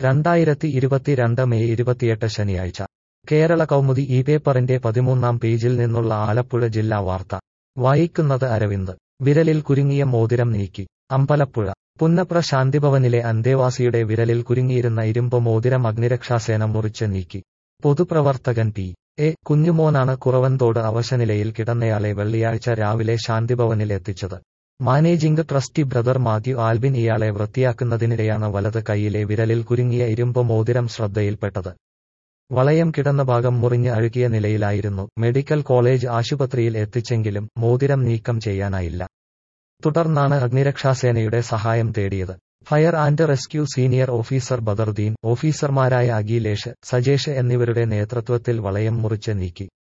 രണ്ടായിരത്തി ഇരുപത്തിരണ്ട് മെയ് ഇരുപത്തിയെട്ട് ശനിയാഴ്ച കേരള കൗമുദി ഈ പേപ്പറിന്റെ പതിമൂന്നാം പേജിൽ നിന്നുള്ള ആലപ്പുഴ ജില്ലാ വാർത്ത വായിക്കുന്നത് അരവിന്ദ് വിരലിൽ കുരുങ്ങിയ മോതിരം നീക്കി അമ്പലപ്പുഴ പുന്നപ്ര ശാന്തിഭവനിലെ അന്തേവാസിയുടെ വിരലിൽ കുരുങ്ങിയിരുന്ന ഇരുമ്പ് മോതിരം അഗ്നിരക്ഷാസേന മുറിച്ച് നീക്കി പൊതുപ്രവർത്തകൻ പി എ കുഞ്ഞുമോനാണ് കുറവൻതോട് അവശനിലയിൽ കിടന്നയാളെ വെള്ളിയാഴ്ച രാവിലെ ശാന്തിഭവനിൽ എത്തിച്ചത് managing trustee brother Mathew Albin ഇയാളെ വൃത്തിയാക്കുന്നതിനിടെയാണ് വലത് കൈയിലെ വിരലിൽ കുരുങ്ങിയ ഇരുമ്പ് മോതിരം ശ്രദ്ധയിൽപ്പെട്ടത് വളയം കിടന്ന ഭാഗം മുറിഞ്ഞ് അഴുകിയ നിലയിലായിരുന്നു മെഡിക്കൽ കോളേജ് ആശുപത്രിയിൽ എത്തിച്ചെങ്കിലും മോതിരം നീക്കം ചെയ്യാനായില്ല തുടർന്നാണ് അഗ്നിരക്ഷാസേനയുടെ സഹായം തേടിയത് fire and rescue senior officer Badaruddeen ഓഫീസർമാരായ അഖിലേഷ് സജേഷ് എന്നിവരുടെ നേതൃത്വത്തിൽ വളയം മുറിച്ച് നീക്കി